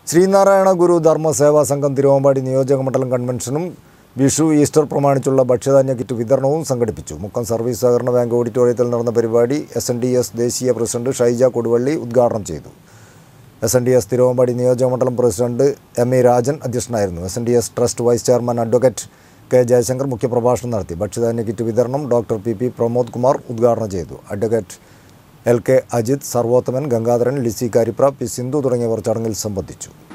ശ്രീനാരായണ ഗുരു ധർമ്മ സേവാ സംഘം തിരുവമ്പാടി നിയോജക മണ്ഡലം കൺവെൻഷനും വിഷു ഈസ്റ്റർ പ്രമാണിച്ചുള്ള ഭക്ഷ്യധാന്യ കിറ്റ് വിതരണവും സംഘടിപ്പിച്ചു മുക്കം സർവീസ് സഹകരണ ബാങ്ക് ഓഡിറ്റോറിയത്തിൽ നടന്ന പരിപാടി എസ് എൻ ഡി എസ് ദേശീയ പ്രസിഡന്റ് ഷൈജ കൊടുവള്ളി ഉദ്ഘാടനം ചെയ്തു S N D S Thiruvambady നിയോജക മണ്ഡലം പ്രസിഡന്റ് എം എ രാജൻ അധ്യക്ഷനായിരുന്നു S N D S trust vice chairman advocate K Jayashankar മുഖ്യപ്രഭാഷണം നടത്തി ഭക്ഷ്യധാന്യ കിറ്റ് വിതരണം doctor P P Pramod Kumar ഉദ്ഘാടനം ചെയ്തു advocate L K Ajith Sarvothaman Gangadharan Lissy കാരിപ്ര P Sindhu തുടങ്ങിയവർ ചടങ്ങിൽ സംബന്ധിച്ചു